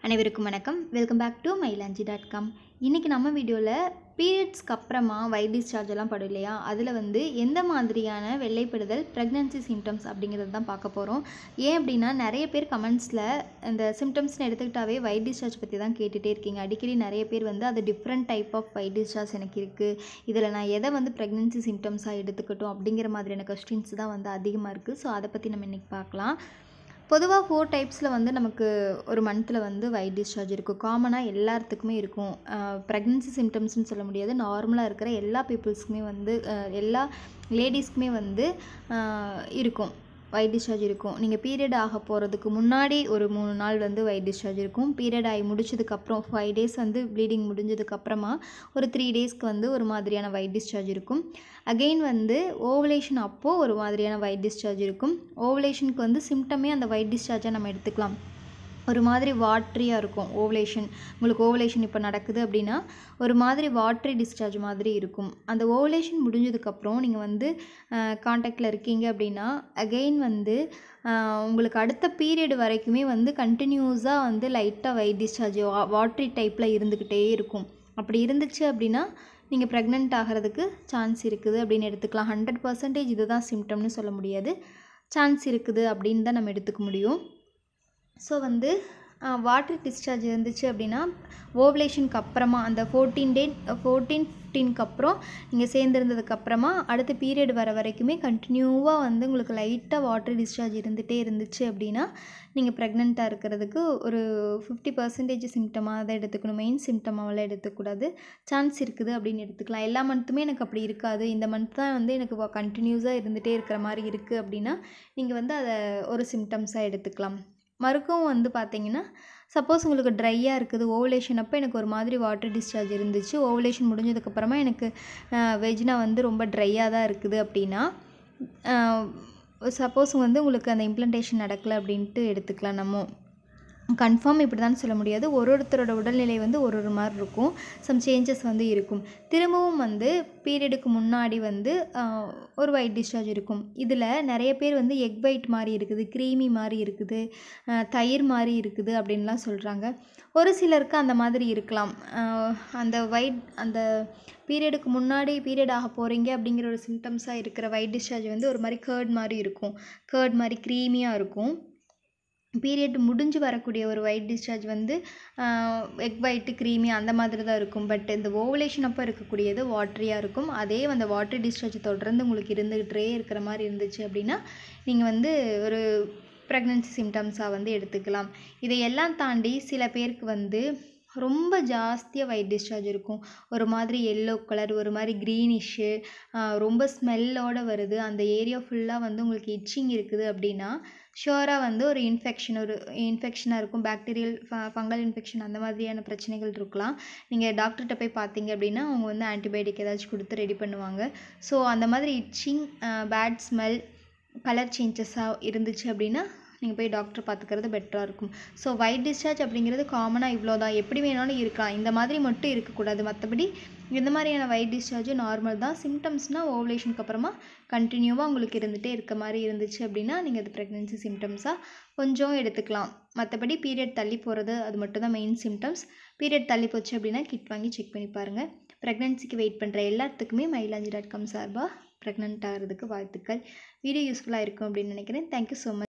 அனைவருக்கும் வணக்கம் welcome back to Mylanchi dot com இன்றைக்கி நம்ம வீடியோவில் பீரியட்ஸ்க்கு அப்புறமா வைட் டிஸ்சார்ஜ் எல்லாம் படும் இல்லையா அதில் வந்து எந்த மாதிரியான வெள்ளைப்படுதல் ப்ரெக்னன்சி சிம்டம்ஸ் அப்படிங்கிறது தான் பார்க்க போகிறோம் ஏன் அப்படின்னா நிறைய பேர் கமெண்ட்ஸில் இந்த சிம்டம்ஸ்னு எடுத்துக்கிட்டாவே வைட் டிஸ்சார்ஜ் பற்றி தான் கேட்டுகிட்டே இருக்கீங்க அடிக்கடி நிறைய பேர் வந்து அது different type of white discharge எனக்கு இருக்குது இதில் நான் எதை வந்து ப்ரெக்னன்சி சிம்டம்ஸாக எடுத்துக்கட்டும் அப்படிங்கிற மாதிரியான கொஸ்டின்ஸ் தான் வந்து அதிகமாக இருக்குது ஸோ அதை பற்றி நம்ம இன்றைக்கி பார்க்கலாம் பொதுவாக ஃபோர் டைப்ஸில் வந்து நமக்கு ஒரு மந்தில் வந்து வைட் டிஸ்சார்ஜ் இருக்கும் காமனாக எல்லாத்துக்குமே இருக்கும் ப்ரெக்னன்சி சிம்டம்ஸ்னு சொல்ல முடியாது நார்மலாக இருக்கிற எல்லா பீப்புள்ஸ்க்குமே வந்து அஹ், எல்லா லேடிஸ்க்குமே வந்து அஹ், இருக்கும் வைட் டிஸ்சார்ஜ் இருக்கும் நீங்கள் பீரியட் ஆக போகிறதுக்கு முன்னாடி ஒரு மூணு நாள் வந்து வைட் டிஸ்சார்ஜ் இருக்கும் பீரியட் ஆகி முடிச்சதுக்கப்புறம் ஃபைவ் டேஸ் வந்து ப்ளீடிங் முடிஞ்சதுக்கப்புறமா ஒரு த்ரீ டேஸ்க்கு வந்து ஒரு மாதிரியான வைட் டிஸ்சார்ஜ் இருக்கும் அகெயின் வந்து ஓவலேஷன் அப்போது ஒரு மாதிரியான வைட் டிஸ்சார்ஜ் இருக்கும் ஓவலேஷனுக்கு வந்து சிம்டமே அந்த வைட் டிஸ்சார்ஜை நம்ம எடுத்துக்கலாம் ஒரு மாதிரி வாட்ரியாக இருக்கும் ஓவலேஷன் உங்களுக்கு ஓவலேஷன் இப்போ நடக்குது அப்படின்னா ஒரு மாதிரி வாட்ரி டிஸ்சார்ஜ் மாதிரி இருக்கும் அந்த ஓவலேஷன் முடிஞ்சதுக்கப்புறம் நீங்கள் வந்து காண்டாக்டில் இருக்கீங்க அப்படின்னா அகெயின் வந்து ஆஹ், உங்களுக்கு அடுத்த பீரியட் வரைக்குமே வந்து கண்டினியூஸாக வந்து லைட்டாக வைட் டிஸ்சார்ஜ் வாட்ரி டைப்பில் இருந்துக்கிட்டே இருக்கும் அப்படி இருந்துச்சு அப்படின்னா நீங்கள் ப்ரெக்னென்ட் ஆகிறதுக்கு சான்ஸ் இருக்குது அப்படின்னு எடுத்துக்கலாம் ஹண்ட்ரட் பர்சன்டேஜ் இதுதான் சிம்டம்னு சொல்ல முடியாது சான்ஸ் இருக்குது அப்படின்னு தான் நம்ம எடுத்துக்க முடியும் ஸோ வந்து வாட்டர் டிஸ்சார்ஜ் இருந்துச்சு அப்படின்னா ஓவலேஷனுக்கு அப்புறமா அந்த ஃபோர்டீன் டே ஃபோர்டீன் ஃபிஃப்டீனுக்கு அப்புறம் நீங்கள் சேர்ந்துருந்ததுக்கு அப்புறமா அடுத்த பீரியட் வர வரைக்குமே கண்டினியூவாக வந்து உங்களுக்கு லைட்டாக வாட்டர் டிஸ்சார்ஜ் இருந்துகிட்டே இருந்துச்சு அப்படின்னா நீங்கள் ப்ரெக்னெண்ட்டாக இருக்கிறதுக்கு ஒரு ஃபிஃப்டி பர்சன்டேஜ் சிம்டமாக தான் எடுத்துக்கணும் மெயின் சிம்டமாவெல்லாம் எடுத்துக்கூடாது சான்ஸ் இருக்குது அப்படின்னு எடுத்துக்கலாம் எல்லா மந்த்துமே எனக்கு அப்படி இருக்காது இந்த மந்த் தான் வந்து எனக்கு கண்டினியூஸாக இருந்துகிட்டே இருக்கிற மாதிரி இருக்குது அப்படின்னா நீங்கள் வந்து அதை ஒரு சிம்டம்ஸாக எடுத்துக்கலாம் மறுக்கவும் வந்து பார்த்தீங்கன்னா சப்போஸ் உங்களுக்கு ட்ரையாக இருக்குது ஓவலேஷன் அப்போ எனக்கு ஒரு மாதிரி வாட்டர் டிஸ்சார்ஜ் இருந்துச்சு ஓவலேஷன் முடிஞ்சதுக்கப்புறமா எனக்கு வெஜ்னா வந்து ரொம்ப ட்ரையாக தான் இருக்குது அப்படின்னா சப்போஸ் வந்து உங்களுக்கு அந்த இம்ப்ளண்டேஷன் நடக்கலை அப்படின்ட்டு எடுத்துக்கலாம் நம்ம கன்ஃபார்ம் இப்படி தான் சொல்ல முடியாது ஒரு ஒருத்தரோட உடல்நிலை வந்து ஒரு ஒரு மாதிரி இருக்கும் சம் சேஞ்சஸ் வந்து இருக்கும் திரும்பவும் வந்து பீரியடுக்கு முன்னாடி வந்து ஆஹ், ஒரு ஒயிட் டிஸ்சார்ஜ் இருக்கும் இதில் நிறைய பேர் வந்து எக் ஒயிட் மாதிரி இருக்குது க்ரீமி மாதிரி இருக்குது ஆஹ், தயிர் மாதிரி இருக்குது அப்படின்லாம் சொல்கிறாங்க ஒரு சிலருக்கு அந்த மாதிரி இருக்கலாம் ஆஹ், அந்த ஒயிட் அந்த பீரியடுக்கு முன்னாடி பீரியட் ஆக போகிறீங்க அப்படிங்கிற ஒரு சிம்டம்ஸாக இருக்கிற ஒயிட் டிஸ்சார்ஜ் வந்து ஒரு மாதிரி கேர்ட் மாதிரி இருக்கும் கேர்ட் மாதிரி க்ரீமியாக இருக்கும் பீரியட் முடிஞ்சு வரக்கூடிய ஒரு ஒயிட் டிஸ்சார்ஜ் வந்து எக் ஒயிட்டு க்ரீமி அந்த மாதிரி தான் இருக்கும் பட் இந்த ஓவலேஷன் அப்போ இருக்கக்கூடியது வாட்ரியாக இருக்கும் அதே அந்த வாட்டர் டிஸ்சார்ஜ் தொடர்ந்து உங்களுக்கு இருந்துகிட்டே இருக்கிற மாதிரி இருந்துச்சு அப்படின்னா நீங்கள் வந்து ஒரு ப்ரெக்னன்சி சிம்டம்ஸாக வந்து எடுத்துக்கலாம் இதையெல்லாம் தாண்டி சில பேருக்கு வந்து ரொம்ப ஜாஸ்தியாக ஒயிட் டிஸ்சார்ஜ் இருக்கும் ஒரு மாதிரி எல்லோ கலர் ஒரு மாதிரி க்ரீனிஷ்ஷு ரொம்ப ஸ்மெல்லோடு வருது அந்த ஏரியா ஃபுல்லாக வந்து உங்களுக்கு இச்சிங் இருக்குது அப்படின்னா ஷுவராக வந்து ஒரு இன்ஃபெக்ஷன் ஒரு இன்ஃபெக்ஷனாக இருக்கும் பாக்டீரியல் ஃபங்கல் இன்ஃபெக்ஷன் அந்த மாதிரியான பிரச்சனைகள் இருக்கலாம் நீங்கள் டாக்டர்கிட்ட போய் பார்த்தீங்க அப்படின்னா அவங்க வந்து ஆன்டிபயோட்டிக் ஏதாச்சும் கொடுத்து ரெடி பண்ணுவாங்க ஸோ அந்த மாதிரி இச்சிங் பேட் ஸ்மெல் கலர் சேஞ்சஸாக இருந்துச்சு அப்படின்னா நீங்கள் போய் டாக்டர் பார்த்துக்கிறது பெட்டராக இருக்கும் ஸோ ஒயிட் டிஸ்சார்ஜ் அப்படிங்கிறது காமனாக இவ்வளோ தான் எப்படி வேணாலும் இருக்கலாம் இந்த மாதிரி மட்டும் இருக்கக்கூடாது மற்றபடி இந்த மாதிரியான ஒயிட் டிஸ்சார்ஜும் நார்மல் தான் சிம்டம்ஸ்னால் ஓவலேஷனுக்கு அப்புறமா கண்டினியூவாக உங்களுக்கு இருந்துகிட்டே இருக்க மாதிரி இருந்துச்சு அப்படின்னா நீங்கள் அது ப்ரெக்னென்சி சிம்டம்ஸாக கொஞ்சம் எடுத்துக்கலாம் மற்றபடி பீரியட் தள்ளி போகிறது அது மட்டும் தான் மெயின் சிம்டம்ஸ் பீரியட் தள்ளி போச்சு அப்படின்னா கிட் வாங்கி செக் பண்ணி பாருங்கள் ப்ரெக்னென்சிக்கு வெயிட் பண்ணுற எல்லாத்துக்குமே மயிலாஞ்சி டாட் காம் சார்பாக ப்ரெக்னென்ட் ஆகிறதுக்கு வாழ்த்துக்கள் வீடியோ யூஸ்ஃபுல்லாக இருக்கும் அப்படின்னு நினைக்கிறேன் தேங்க்யூ ஸோ மச்